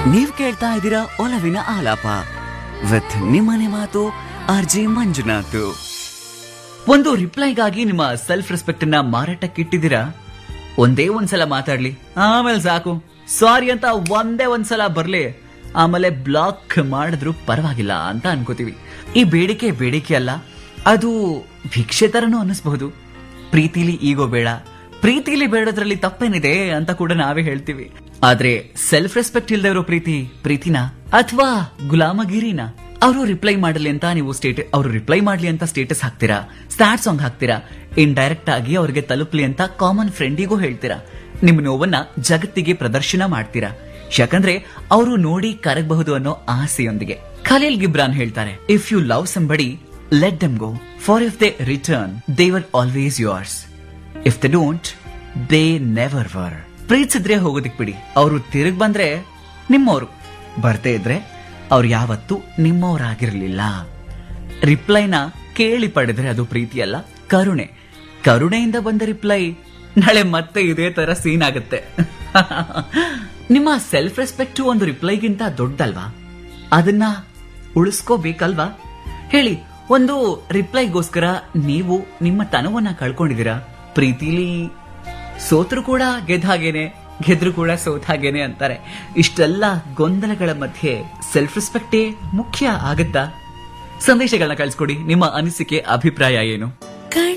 ನೀವ್ ಕೇಳ್ತಾ ಇದ್ದೀರಾ ಒಲವಿನ ಆಲಾಪ ವಿತ್ ನಿಮ್ಮನೆ ಮಾತು ಆರ್ ಜೆ ಮಂಜುನಾಥ್ ಒಂದು ರಿಪ್ಲೈಗಾಗಿ ನಿಮ್ಮ ಸೆಲ್ಫ್ ರೆಸ್ಪೆಕ್ಟ್ ಅನ್ನ ಮಾರಾಟಕ್ಕಿಟ್ಟಿದ್ದೀರಾ ಒಂದೇ ಒಂದ್ಸಲ ಮಾತಾಡ್ಲಿ ಆಮೇಲೆ ಸಾಕು ಸಾರಿ ಅಂತ ಒಂದೇ ಒಂದ್ಸಲ ಬರ್ಲಿ ಆಮೇಲೆ ಬ್ಲಾಕ್ ಮಾಡಿದ್ರು ಪರವಾಗಿಲ್ಲ ಅಂತ ಅನ್ಕೋತೀವಿ ಈ ಬೇಡಿಕೆ ಬೇಡಿಕೆ ಅಲ್ಲ ಅದು ಭಿಕ್ಷೆ ತರನೂ ಅನ್ನಿಸ್ಬಹುದು ಪ್ರೀತಿಲಿ ಈಗೋ ಬೇಡ ಪ್ರೀತಿಲಿ ಬೇಡೋದ್ರಲ್ಲಿ ತಪ್ಪೇನಿದೆ ಅಂತ ಕೂಡ ನಾವೇ ಹೇಳ್ತೀವಿ ಆದ್ರೆ ಸೆಲ್ಫ್ ರೆಸ್ಪೆಕ್ಟ್ ಇಲ್ದೇ ಇರೋ ಪ್ರೀತಿ ಪ್ರೀತಿನ ಅಥವಾ ಗುಲಾಮಗಿರಿನ ಅವರು ರಿಪ್ಲೈ ಮಾಡಲಿ ಅಂತ ನೀವು ಸ್ಟೇಟ್ ಅವರು ರಿಪ್ಲೈ ಮಾಡ್ಲಿ ಅಂತ ಸ್ಟೇಟಸ್ ಹಾಕ್ತೀರಾ ಸ್ಟಾರ್ಟ್ ಸಾಂಗ್ ಹಾಕ್ತೀರಾ ಇನ್ ಡೈರೆಕ್ಟ್ ಆಗಿ ಅವ್ರಿಗೆ ತಲುಪ್ಲಿ ಅಂತ ಕಾಮನ್ ಫ್ರೆಂಡಿಗೂ ಹೇಳ್ತೀರಾ ನಿಮ್ಮ ನೋವನ್ನ ಜಗತ್ತಿಗೆ ಪ್ರದರ್ಶನ ಮಾಡ್ತೀರಾ ಯಾಕಂದ್ರೆ ಅವರು ನೋಡಿ ಕರಗಬಹುದು ಅನ್ನೋ ಆಸೆಯೊಂದಿಗೆ ಖಲೀಲ್ ಗಿಬ್ರಾನ್ ಹೇಳ್ತಾರೆ if you love somebody let them go for if they return they were always yours if they don't they never were ಪ್ರೀತಿಸಿದ್ರೆ ಹೋಗೋದಿಕ್ ಬಿಡಿ ಅವರು ತಿರುಗ್ ಬಂದ್ರೆ ನಿಮ್ಮವರು ಬರ್ದೇ ಇದ್ರೆ ಅವ್ರು ಯಾವತ್ತೂ ನಿಮ್ಮವರಾಗಿರ್ಲಿಲ್ಲ ರಿಪ್ಲೈನ ಕೇಳಿ ಪಡೆದ್ರೆ ಅದು ಪ್ರೀತಿ ಅಲ್ಲ ಕರುಣೆ ಕರುಣೆಯಿಂದ ಬಂದ ರಿಪ್ಲೈ ನಾಳೆ ಮತ್ತೆ ಇದೇ ತರ ಸೀನ್ ಆಗುತ್ತೆ ನಿಮ್ಮ ಸೆಲ್ಫ್ ರೆಸ್ಪೆಕ್ಟ್ ಒಂದು ರಿಪ್ಲೈಗಿಂತ ದೊಡ್ಡಲ್ವಾ ಅದನ್ನ ಉಳಿಸ್ಕೋಬೇಕಲ್ವಾ ಹೇಳಿ ಒಂದು ರಿಪ್ಲೈಗೋಸ್ಕರ ನೀವು ನಿಮ್ಮ ತನವನ್ನ ಕಳ್ಕೊಂಡಿದ್ದೀರಾ ಪ್ರೀತಿಲಿ ಸೋತ್ರು ಕೂಡ ಗೆದ್ದ ಹಾಗೇನೆ ಗೆದ್ರು ಕೂಡ ಸೋತ ಹಾಗೇನೆ ಅಂತಾರೆ ಇಷ್ಟೆಲ್ಲ ಗೊಂದಲಗಳ ಮಧ್ಯೆ ಸೆಲ್ಫ್ ರೆಸ್ಪೆಕ್ಟೇ ಮುಖ್ಯ ಆಗತ್ತಾ ಸಂದೇಶಗಳನ್ನ ಕಳಿಸ್ಕೊಡಿ ನಿಮ್ಮ ಅನಿಸಿಕೆ ಅಭಿಪ್ರಾಯ ಏನು